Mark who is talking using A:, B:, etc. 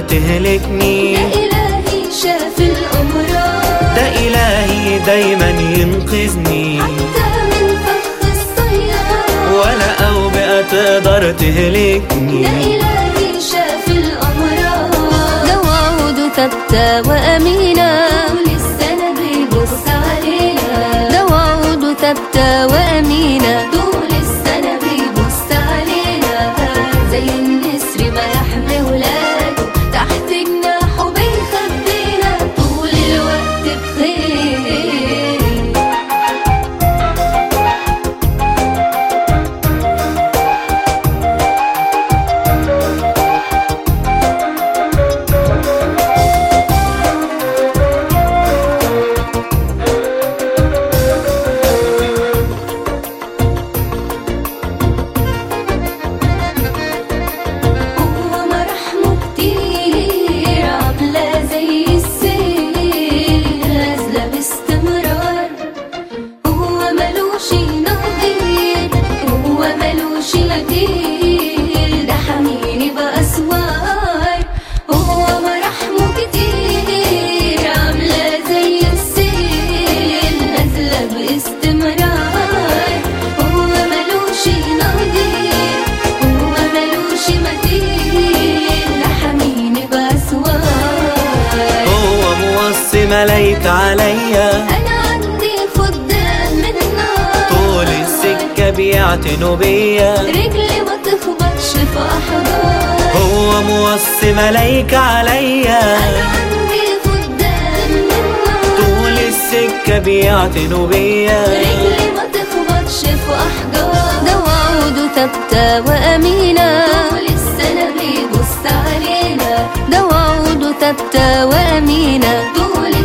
A: تهلكني
B: يا إلهي شاف الأمراض
A: ده إلهي دايما ينقذني
B: حتى من فخ الصياد
A: ولا أوبئة تقدر تهلكني
B: يا إلهي شاف الأمراض دواود ثابتة وأمينة طول السنة بيبص علينا دواود ثابتة وأمينة طول السنة بيبص علينا زي النسر ما يحمي ولاده تحت جناحه بيخبينا طول الوقت بخير هو مراحمه كتير عاملة زي السيل نازلة باستمرار هو ملوش نظير هو ملوش مثيل ده حميني بأسوار هو مراحمه كتير عاملة زي السيل نازلة باستمرار هو ملوش نظير هو ملوش مثيل لحميني بأسوار
A: هو موصي ملايكة عليا
B: أنا عندي خدام من نار
A: طول السكة بيعتنوا بيا
B: رجلي ما تخبطش في أحجار
A: هو موصي ملايكة عليا
B: أنا عندي خدام من نار
A: طول السكة بيعتنوا بيا
B: رجلي ما تخبطش في أحجار دواود ثابتة وأمينة طول السنة بيبص علينا دواود ثابتة وأمينة طول